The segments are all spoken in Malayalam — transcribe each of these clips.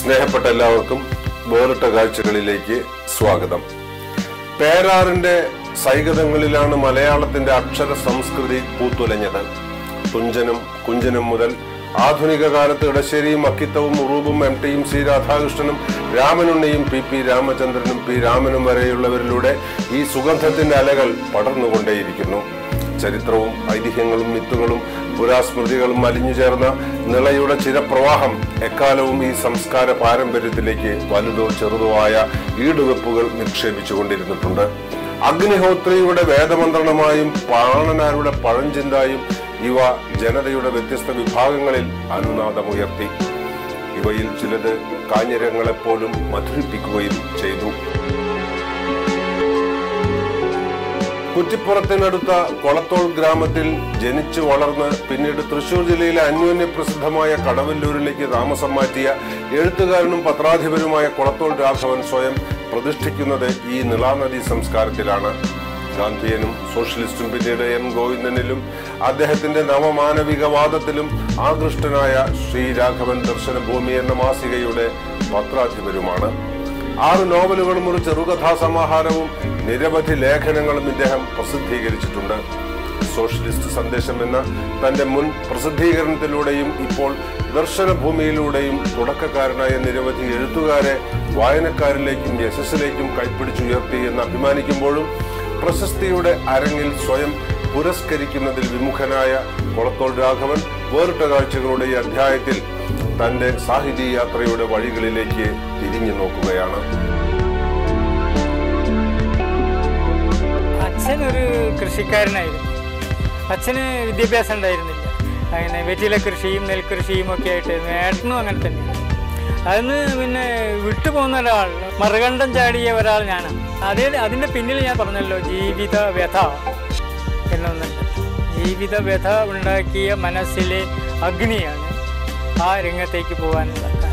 സ്നേഹപ്പെട്ട എല്ലാവർക്കും വേറിട്ട കാഴ്ചകളിലേക്ക് സ്വാഗതം പേരാറിന്റെ സൈകതങ്ങളിലാണ് മലയാളത്തിന്റെ അക്ഷര സംസ്കൃതി പൂത്തുലഞ്ഞത് തുഞ്ചനും കുഞ്ചനും മുതൽ ആധുനിക കാലത്ത് ഇടശ്ശേരിയും അക്കിത്തവും ഉറൂബും എം ടിയും സി രാധാകൃഷ്ണനും രാമനുണ്ണിയും പി പി രാമചന്ദ്രനും പി രാമനും വരെയുള്ളവരിലൂടെ ഈ സുഗന്ധത്തിന്റെ അലകൾ പടർന്നുകൊണ്ടേയിരിക്കുന്നു ചരിത്രവും ഐതിഹ്യങ്ങളും മിത്തുകളും പുരാസ്മൃതികളും അലിഞ്ഞു ചേർന്ന നിളയുടെ ചിരപ്രവാഹം എക്കാലവും ഈ സംസ്കാര പാരമ്പര്യത്തിലേക്ക് വലുതോ ചെറുതോ ആയ ഈടുവെപ്പുകൾ നിക്ഷേപിച്ചുകൊണ്ടിരുന്നിട്ടുണ്ട് അഗ്നിഹോത്രിയുടെ വേദമന്ത്രണമായും പാണനാരുടെ പഴഞ്ചിന്തായും ഇവ ജനതയുടെ വ്യത്യസ്ത വിഭാഗങ്ങളിൽ അനുനാദമുയർത്തി ഇവയിൽ ചിലത് കാഞ്ഞിരങ്ങളെപ്പോലും മധുരിപ്പിക്കുകയും ചെയ്തു കുറ്റിപ്പുറത്തിനടുത്ത കൊളത്തോൾ ഗ്രാമത്തിൽ ജനിച്ചു വളർന്ന് പിന്നീട് തൃശൂർ ജില്ലയിലെ അന്യോന്യ പ്രസിദ്ധമായ കടവല്ലൂരിലേക്ക് താമസം മാറ്റിയ എഴുത്തുകാരനും പത്രാധിപരുമായ കൊളത്തോൾ രാഘവൻ സ്വയം പ്രതിഷ്ഠിക്കുന്നത് ഈ നിളാനദി സംസ്കാരത്തിലാണ് ഗാന്ധിയനും സോഷ്യലിസ്റ്റും പിന്നീട് എം ഗോവിന്ദനിലും അദ്ദേഹത്തിന്റെ നവമാനവികവാദത്തിലും ആകൃഷ്ടനായ ശ്രീ രാഘവൻ ദർശനഭൂമി എന്ന മാസികയുടെ പത്രാധിപരുമാണ് ആറ് നോവലുകളും ഒരു ചെറുകഥാ സമാഹാരവും നിരവധി ലേഖനങ്ങളും ഇദ്ദേഹം പ്രസിദ്ധീകരിച്ചിട്ടുണ്ട് സോഷ്യലിസ്റ്റ് സന്ദേശം എന്ന തന്റെ മുൻ പ്രസിദ്ധീകരണത്തിലൂടെയും ഇപ്പോൾ ദർശനഭൂമിയിലൂടെയും തുടക്കക്കാരനായ നിരവധി എഴുത്തുകാരെ വായനക്കാരിലേക്കും യശസ്സിലേക്കും കൈപ്പിടിച്ചുയർത്തി എന്ന് അഭിമാനിക്കുമ്പോഴും പ്രശസ്തിയുടെ അരങ്ങിൽ സ്വയം പുരസ്കരിക്കുന്നതിൽ വിമുഖനായ കൊളത്തോൾ രാഘവൻ വേറിട്ട കാഴ്ചകളുടെ ഈ അധ്യായത്തിൽ തന്റെ സാഹിത്യ യാത്രയുടെ വഴികളിലേക്ക് തിരിഞ്ഞു നോക്കുകയാണ് അച്ഛൻ ഒരു കൃഷിക്കാരനായിരുന്നു അച്ഛന് വിദ്യാഭ്യാസം ഉണ്ടായിരുന്നില്ല അങ്ങനെ വെറ്റില കൃഷിയും നെൽകൃഷിയും ഒക്കെ ആയിട്ടായിരുന്നു ഏട്ടനും അങ്ങനെ തന്നെയാണ് അതിന് പിന്നെ വിട്ടുപോകുന്ന ഒരാൾ മറുകണ്ഠം ചാടിയ ഒരാൾ ഞാനാണ് അതേ അതിൻ്റെ പിന്നിൽ ഞാൻ പറഞ്ഞല്ലോ ജീവിത വ്യഥ എന്നൊന്നുണ്ട് ജീവിത വ്യഥ ഉണ്ടാക്കിയ മനസ്സിലെ അഗ്നിയാണ് ആ രംഗത്തേക്ക് പോകാനുള്ള കാരണം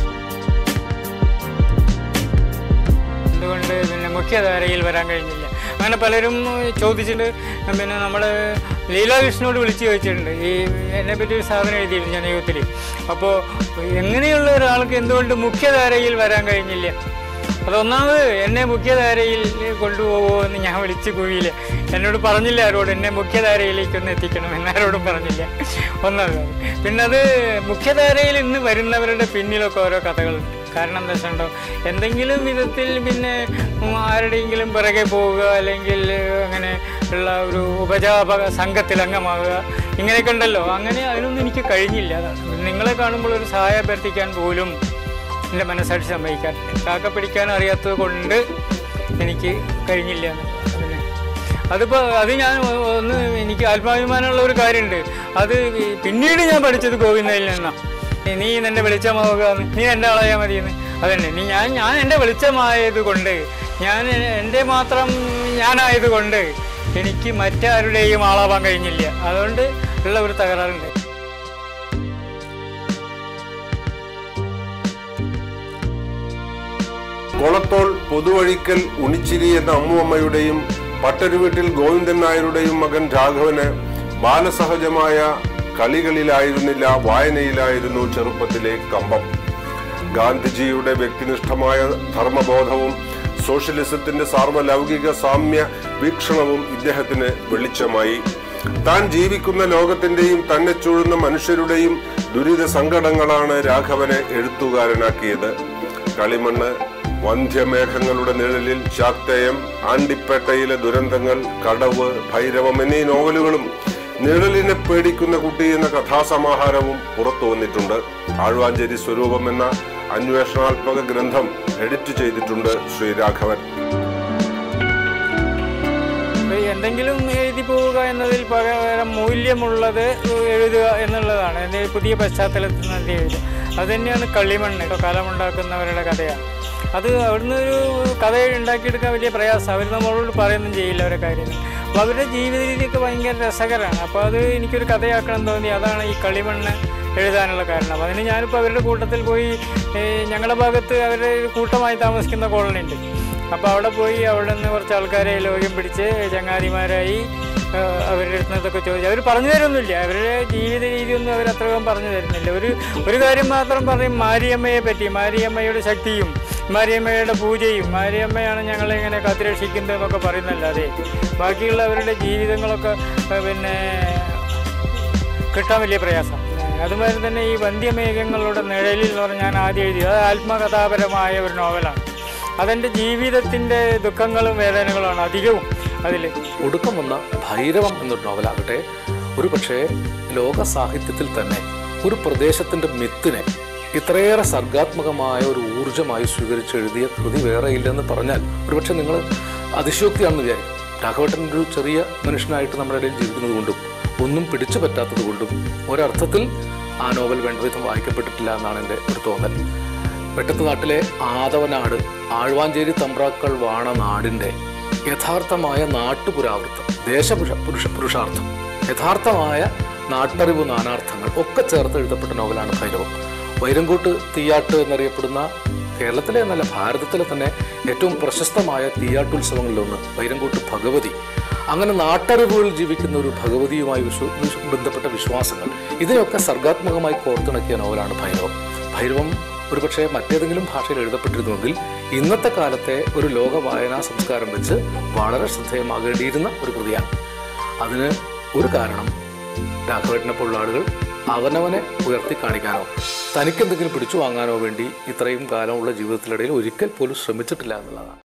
അതുകൊണ്ട് പിന്നെ മുഖ്യധാരയിൽ വരാൻ കഴിഞ്ഞില്ല അങ്ങനെ പലരും ചോദിച്ചിട്ട് പിന്നെ നമ്മൾ ലീലാകൃഷ്ണനോട് വിളിച്ച് ചോദിച്ചിട്ടുണ്ട് ഈ എന്നെ പറ്റി ഒരു സാധനം എഴുതിയിരുന്നു ജനയുഗത്തിൽ അപ്പോൾ എങ്ങനെയുള്ള ഒരാൾക്ക് എന്തുകൊണ്ട് മുഖ്യധാരയിൽ വരാൻ കഴിഞ്ഞില്ല അതൊന്നാമത് എന്നെ മുഖ്യധാരയിൽ കൊണ്ടുപോകുമോ എന്ന് ഞാൻ വിളിച്ച് കുഴിയില്ല എന്നോട് പറഞ്ഞില്ല ആരോട് എന്നെ മുഖ്യധാരയിലേക്ക് ഒന്ന് എത്തിക്കണം എന്നാരോടും പറഞ്ഞില്ല ഒന്നാമത് പിന്നെ അത് മുഖ്യധാരയിൽ ഇന്ന് വരുന്നവരുടെ പിന്നിലൊക്കെ ഓരോ കഥകളുണ്ട് കാരണം എന്താ വെച്ചിട്ടുണ്ടോ എന്തെങ്കിലും വിധത്തിൽ പിന്നെ ഉം, ആരുടെയെങ്കിലും പിറകെ പോവുക അല്ലെങ്കിൽ അങ്ങനെ ഉള്ള ഒരു ഉപജാപക സംഘത്തിൽ അംഗമാവുക ഇങ്ങനെയൊക്കെ ഉണ്ടല്ലോ അങ്ങനെ അതിനൊന്നും എനിക്ക് കഴിഞ്ഞില്ല അതാണ് നിങ്ങളെ കാണുമ്പോൾ ഒരു സഹായം അഭ്യർത്ഥിക്കാൻ പോലും എൻ്റെ മനസ്സാക്ഷി സമ്മതിക്കാൻ കാക്ക പിടിക്കാൻ അറിയാത്തത് കൊണ്ട് എനിക്ക് കഴിഞ്ഞില്ല എന്നുള്ളതാണ്. അതിന് അതിപ്പോൾ അത് ഞാൻ ഒ- ഒന്ന് എനിക്ക് ആത്മാഭിമാനമുള്ള ഒരു കാര്യമുണ്ട് അത് ഈ- പിന്നീട് ഞാൻ പഠിച്ചത് ഗോവിന്ദയിൽ നിന്നാണ് നീ നിന്റെ വെളിച്ചമാവുക എന്ന്, നീ എൻ്റെ ആളായാൽ മതിയെന്ന് അതന്നെ നീ ഞാൻ ഞാൻ എൻ്റെ വെളിച്ചമായത് കൊണ്ട് ഞാൻ എൻ്റെ മാത്രം ഞാനായത് കൊണ്ട് എനിക്ക് മറ്റാരുടെയും ആളാവാൻ കഴിഞ്ഞില്ല അതുകൊണ്ട് ഉള്ള ഒരു തകരാറുണ്ട് കൊളത്തോൾ പൊതുവഴിക്കൽ ഉണിച്ചിരി എന്ന അമ്മുവമ്മയുടെയും പട്ടരുവീട്ടിൽ ഗോവിന്ദൻ നായരുടെയും മകൻ രാഘവന് ബാലസഹജമായ കളികളിലായിരുന്നില്ല വായനയിലായിരുന്നു ചെറുപ്പത്തിലെ കമ്പം ഗാന്ധിജിയുടെ വ്യക്തിനിഷ്ഠമായ ധർമ്മബോധവും സോഷ്യലിസത്തിന്റെ സാർവലൗകിക സാമ്യ വീക്ഷണവും ഇദ്ദേഹത്തിന് വെളിച്ചമായി താൻ ജീവിക്കുന്ന ലോകത്തിന്റെയും തന്നെ ചൂഴുന്ന മനുഷ്യരുടെയും ദുരിത സങ്കടങ്ങളാണ് രാഘവനെ എഴുത്തുകാരനാക്കിയത് കളിമണ്ണ് വന്ധ്യമേഘങ്ങളുടെ നിഴലിൽ ശാക്തയം ആണ്ടിപ്പേട്ടയിലെ ദുരന്തങ്ങൾ കടവ് ഭൈരവം എന്നീ നോവലുകളും നിഴലിനെ പേടിക്കുന്ന കുട്ടി എന്ന കഥാസമാഹാരവും പുറത്തു വന്നിട്ടുണ്ട് ആഴ്വാഞ്ചേരി സ്വരൂപം എന്ന അന്വേഷണാത്മക ഗ്രന്ഥം എഡിറ്റ് ചെയ്തിട്ടുണ്ട് ശ്രീരാഘവൻ ഇപ്പൊ എന്തെങ്കിലും എഴുതി പോവുക എന്നതിൽ പകരം മൂല്യമുള്ളത് എഴുതുക എന്നുള്ളതാണ് എൻ്റെ പുതിയ പശ്ചാത്തലത്തിൽ നിന്ന് എഴുതുക അത് തന്നെയാണ് കളിമണ്ണ് കലമുണ്ടാക്കുന്നവരുടെ കഥയാണ് അത് അവിടുന്ന് ഒരു കഥ ഉണ്ടാക്കിയെടുക്കാൻ വലിയ പ്രയാസം അവർ നമ്മളോട് പറയുന്നും ചെയ്യില്ല അവരുടെ കാര്യങ്ങൾ അപ്പോൾ അവരുടെ ജീവിത രീതിയൊക്കെ ഭയങ്കര രസകരമാണ് അപ്പോൾ അത് എനിക്കൊരു കഥയാക്കണം തോന്നി അതാണ് ഈ കളിമണ്ണ് എഴുതാനുള്ള കാരണം അതിന് ഞാനിപ്പോൾ അവരുടെ കൂട്ടത്തിൽ പോയി ഏഹ്, ഞങ്ങളുടെ ഭാഗത്ത് അവരുടെ ഒരു കൂട്ടമായി താമസിക്കുന്ന കോളനി ഉണ്ട് അപ്പോൾ അവിടെ പോയി അവിടെ നിന്ന് കുറച്ച് ആൾക്കാരെ ലോകം പിടിച്ച് ചങ്ങാതിമാരായി ആ, അവരുടെ അടുത്ത് നിന്നൊക്കെ ചോദിച്ചു അവർ പറഞ്ഞു തരുന്നില്ല അവരുടെ ജീവിത രീതിയൊന്നും അവർ അത്രയും പറഞ്ഞു തരുന്നില്ല ഒരു ഒരു കാര്യം മാത്രം പറയും മാരിയമ്മയെ പറ്റി മാരിയമ്മയുടെ ശക്തിയും മാരിയമ്മയുടെ പൂജയും മാരിയമ്മയാണ് ഞങ്ങളെ ഇങ്ങനെ കാത്തുരക്ഷിക്കുന്നത് എന്നൊക്കെ പറയുന്നല്ലാതെ ബാക്കിയുള്ള അവരുടെ ജീവിതങ്ങളൊക്കെ ആ, പിന്നെ കിട്ടാൻ വലിയ പ്രയാസം അതുമാതിരി തന്നെ ഈ വന്ധ്യമേഘങ്ങളുടെ നിഴലിൽ എന്ന് പറഞ്ഞാൽ ഞാൻ ആദ്യം എഴുതി അത് ആത്മകഥാപരമായ ഒരു നോവലാണ് അതെൻ്റെ ജീവിതത്തിൻ്റെ ദുഃഖങ്ങളും വേദനകളുമാണ് അധികവും അതിൽ ഒടുക്കം വന്ന ഭൈരവം എന്നൊരു നോവലാകട്ടെ ഒരു പക്ഷേ ലോക സാഹിത്യത്തിൽ തന്നെ ഒരു പ്രദേശത്തിൻ്റെ മിത്തിനെ ഇത്രയേറെ സർഗാത്മകമായ ഒരു ഊർജമായി സ്വീകരിച്ചെഴുതിയ കൃതി വേറെ ഇല്ലെന്ന് പറഞ്ഞാൽ ഒരുപക്ഷെ നിങ്ങൾ അതിശയോക്തിയാണെന്ന് വിചാരിക്കും രാഘവട്ടൻ ഒരു ചെറിയ മനുഷ്യനായിട്ട് നമ്മുടെ ഇടയിൽ ജീവിക്കുന്നത് കൊണ്ടും ഒന്നും പിടിച്ചു പറ്റാത്തത് കൊണ്ടും ഒരർത്ഥത്തിൽ ആ നോവൽ വേണ്ട വിധം വായിക്കപ്പെട്ടിട്ടില്ല എന്നാണ് എൻ്റെ ഒരു തോന്നൽ വെട്ടത്ത് നാട്ടിലെ ആദവനാട് ആഴ്വാഞ്ചേരി തമ്പ്രാക്കൾ വാണ നാടിൻ്റെ യഥാർത്ഥമായ നാട്ടുപുരാവൃത്തം ദേശപുരുഷ പുരുഷ പുരുഷാർത്ഥം യഥാർത്ഥമായ നാട്ടറിവ് നാനാർത്ഥങ്ങൾ ഒക്കെ ചേർത്ത് എഴുതപ്പെട്ട നോവലാണ് ഭൈരവം വൈരങ്കോട്ട് തീയാട്ട് എന്നറിയപ്പെടുന്ന കേരളത്തിലെ എന്നല്ല ഭാരതത്തിലെ തന്നെ ഏറ്റവും പ്രശസ്തമായ തീയാട്ടുത്സവങ്ങളിലൊന്ന് വൈരങ്കോട്ട് ഭഗവതി അങ്ങനെ നാട്ടറിവുകളിൽ ജീവിക്കുന്ന ഒരു ഭഗവതിയുമായി വിശ്വ വിശ്വ- ബന്ധപ്പെട്ട വിശ്വാസങ്ങൾ ഇതിനൊക്കെ സർഗാത്മകമായി കോർത്തിണക്കിയ നോവലാണ് ഭൈരവം ഭൈരവം ഒരുപക്ഷെ മറ്റേതെങ്കിലും ഭാഷയിൽ എഴുതപ്പെട്ടിരുന്നുവെങ്കിൽ ഇന്നത്തെ കാലത്തെ ഒരു ലോക വായനാ സംസ്കാരം വെച്ച് വളരെ ശ്രദ്ധേയമാകേണ്ടിയിരുന്ന ഒരു കൃതിയാണ് അതിന് ഒരു കാരണം രാഘവേട്ടനെ പോലുള്ള ആളുകൾ അവനവനെ ഉയർത്തി കാണിക്കാനോ തനിക്കെന്തെങ്കിലും പിടിച്ചു വാങ്ങാനോ വേണ്ടി ഇത്രയും കാലമുള്ള ജീവിതത്തിനിടയിൽ ഒരിക്കൽ പോലും ശ്രമിച്ചിട്ടില്ല എന്നുള്ളതാണ്